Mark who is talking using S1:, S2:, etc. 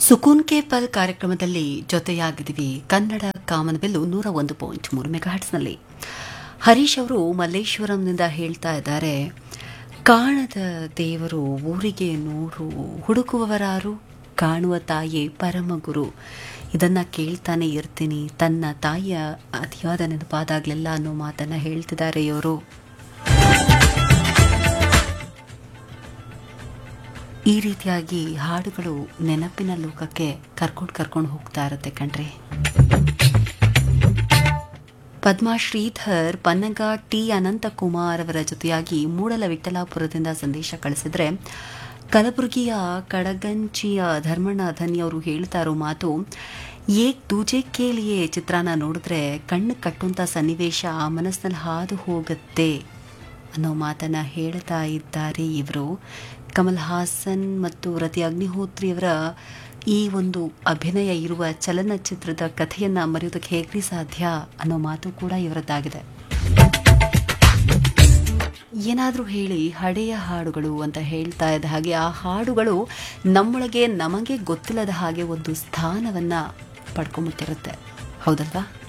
S1: ಸುಕೂನ್ K ಪಲ್ ಕಾರ್ಯಕ್ರಮದಲ್ಲಿ ಜೊತೆಯಾಗಿದ್ದೀವಿ ಕನ್ನಡ ಕಾಮನಬಿಲ್ಲು ನೂರ ಒಂದು ಪಾಯಿಂಟ್ ಮೂರು ಮೆಗಾಹಟ್ಸ್ನಲ್ಲಿ ಹರೀಶ್ ಅವರು ಮಲ್ಲೇಶ್ವರಂನಿಂದ ಹೇಳ್ತಾ ಇದ್ದಾರೆ ಕಾಣದ ದೇವರು ಊರಿಗೆ ನೂರು ಹುಡುಕುವವರಾರು ಕಾಣುವ ತಾಯೇ ಪರಮಗುರು ಇದನ್ನ ಕೇಳ್ತಾನೆ ಇರ್ತೀನಿ ತನ್ನ ತಾಯಿಯ ಅತಿಯಾದ ನೆನಪಾದಾಗ್ಲೆಲ್ಲ ಅನ್ನೋ ಮಾತನ್ನ ಹೇಳ್ತಿದ್ದಾರೆ ಇವರು ಈ ರೀತಿಯಾಗಿ ಹಾಡುಗಳು ನೆನಪಿನ ಲೋಕಕ್ಕೆ ಕರ್ಕೊಂಡು ಕರ್ಕೊಂಡು ಹೋಗ್ತಾ ಇರುತ್ತೆ ಕಣ್ರಿ ಪದ್ಮಾ ಶ್ರೀಧರ್ ಪನ್ನಗ ಟಿ ಅನಂತಕುಮಾರ್ ಅವರ ಜೊತೆಯಾಗಿ ಮೂಡಲ ವಿಠಲಾಪುರದಿಂದ ಸಂದೇಶ ಕಳಿಸಿದ್ರೆ ಕಲಬುರಗಿಯ ಕಡಗಂಚಿಯ ಧರ್ಮಣ್ಣ ಧನಿ ಅವರು ಹೇಳ್ತಾ ಇರೋ ಮಾತು ಏಕ್ ದೂಜೆ ಕೇಳಿಯೇ ಚಿತ್ರಾನ ನೋಡಿದ್ರೆ ಕಣ್ಣು ಕಟ್ಟುವಂಥ ಸನ್ನಿವೇಶ ಮನಸ್ಸಿನಲ್ಲಿ ಹಾದು ಹೋಗುತ್ತೆ ಅನ್ನೋ ಮಾತನ್ನ ಹೇಳ್ತಾ ಇದ್ದಾರೆ ಇವರು ಕಮಲ್ ಹಾಸನ್ ಮತ್ತು ರತಿ ಅಗ್ನಿಹೋತ್ರಿಯವರ ಈ ಒಂದು ಅಭಿನಯ ಇರುವ ಚಲನಚಿತ್ರದ ಕಥೆಯನ್ನ ಮರೆಯೋದಕ್ಕೆ ಹೇಗ್ರಿ ಸಾಧ್ಯ ಅನ್ನೋ ಮಾತು ಕೂಡ ಇವರದ್ದಾಗಿದೆ ಏನಾದರೂ ಹೇಳಿ ಹಳೆಯ ಹಾಡುಗಳು ಅಂತ ಹೇಳ್ತಾ ಇದ್ದ ಹಾಗೆ ಆ ಹಾಡುಗಳು ನಮ್ಮೊಳಗೆ ನಮಗೆ ಗೊತ್ತಿಲ್ಲದ ಹಾಗೆ ಒಂದು ಸ್ಥಾನವನ್ನ ಪಡ್ಕೊಂಬಿಟ್ಟಿರುತ್ತೆ ಹೌದಲ್ವಾ